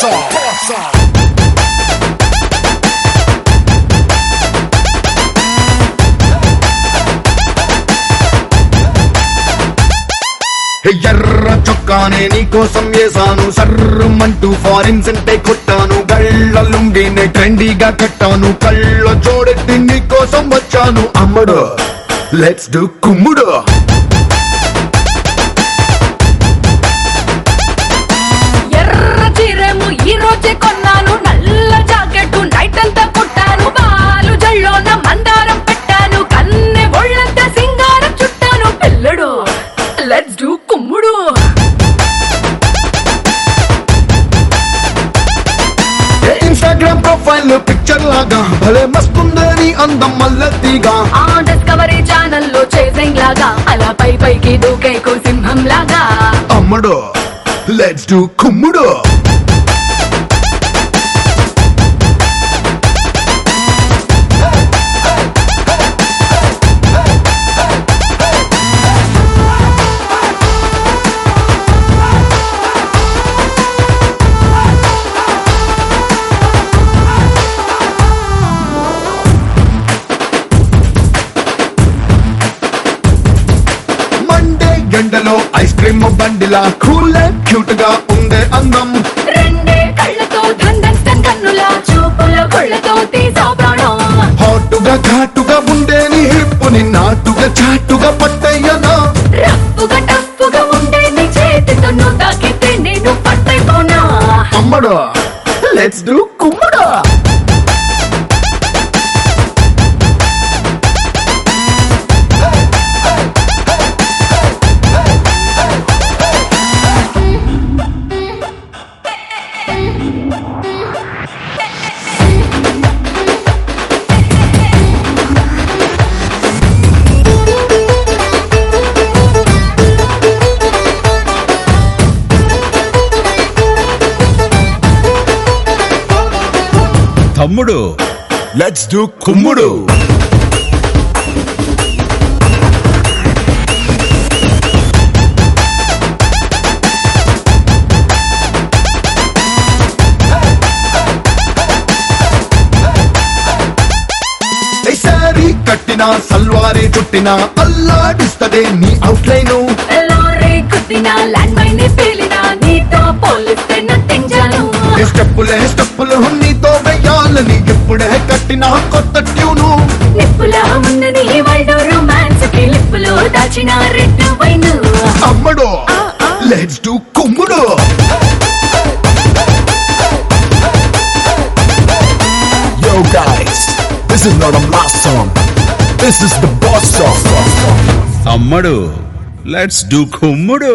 ఎర్ర చొక్కానే నీకోసం వేసాను సర్రమంటూ ఫారిన్ సెంటే కొట్టాను గళ్ళ లుంగినే ట్రెండీగా కట్టాను కళ్ళ జోడెత్తి నీకోసం వచ్చాను అమ్మడు లెట్స్ డు కుమ్ముడు ఎర్ర చీరేమో ఈ రోజే కొన్నాను నల్ల జాకెట్ నైట్ అంతా కుట్టాను బాలు జల్లోన మందారం పెట్టాను కన్నె ఒళ్ళంతా సింగారం చుట్టాను పిల్లడు లెట్స్ డూ కుమ్ముడు ఇన్స్టాగ్రామ్ ప్రొఫైల్ పిక్చర్ లాగా భలే మస్తుందే నీ అందం మల్లెత్తిగా ఆ డిస్కవరీ ఛానల్లో చేసింగ్ లాగా అలా పై పైకి దూకేకు సింహం లాగా అమ్మడు లెట్స్ డు కుమ్ముడు మండే గంటలో ఐస్ క్రీమ్ బండిలా కూల్ క్యూట్ గా ఉందే అందం రెండే కళ్ళతో ధందన్ కన్నుల చూపుల కొళ్ళతో తీసా ప్రాణం హాటుగా ఘాటుగా ఉండే నీ హిప్పుని నాటుగా చాటుగా పట్టయ్యనా రప్పుగా టప్పుగా ఉండే నీ చేతితో నువ్వు తాకితే నేను పట్టైపోనా అమ్మడు లెట్స్ డు కుమ్ముడు తమ్ముడు లెట్స్ డు కుమ్ముడు సారీ కట్టిన సల్వారీ చుట్టిన అల్లాడిస్తదే నీ అవుట్లైను లారీ కుట్టిన ల్యాండ్ మైన్ పేలిన నీతో పోలిస్తే నటించాను స్టెప్పులే స్టెప్పులు నీతో వెయ్యాలని ఎప్పుడే కట్టిన కొత్త ట్యూను నిప్పులా ఉన్నది వరల్డ్ రొమాన్స్ కి లిప్పులో దాచిన రెడ్ వైన్ అమ్మడు లెట్స్ డు కుమ్ముడు Yo guys, this is not a mass song. This is the boss song. అమ్మడు లెట్స్ డూ కుమ్ముడు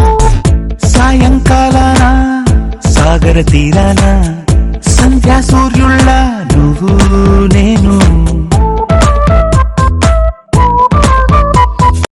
సాయంకాలాన సాగర తీరాన సంధ్యా సూర్య